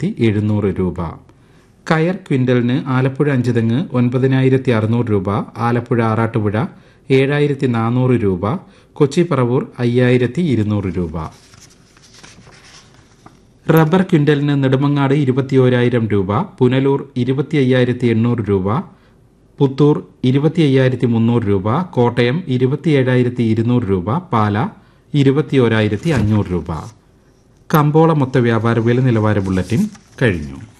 മൂവായിരത്തി എഴുന്നൂറ് രൂപ കയർ ക്വിൻ്റലിന് ആലപ്പുഴ അഞ്ചുതെങ്ങ് ഒൻപതിനായിരത്തി അറുന്നൂറ് രൂപ ആലപ്പുഴ ആറാട്ടുപുഴ ഏഴായിരത്തി നാനൂറ് രൂപ കൊച്ചി പറവൂർ അയ്യായിരത്തി ഇരുന്നൂറ് രൂപ റബ്ബർ ക്വിൻ്റലിന് നെടുമങ്ങാട് ഇരുപത്തിയോരായിരം രൂപ പുനലൂർ ഇരുപത്തി അയ്യായിരത്തി എണ്ണൂറ് രൂപ പുത്തൂർ ഇരുപത്തി അയ്യായിരത്തി മുന്നൂറ് രൂപ കോട്ടയം ഇരുപത്തിയേഴായിരത്തി ഇരുന്നൂറ് രൂപ പാല ഇരുപത്തിയോരായിരത്തി അഞ്ഞൂറ് രൂപ കമ്പോള മൊത്ത വ്യാപാര വില നിലവാര ബുള്ളറ്റിൻ കഴിഞ്ഞു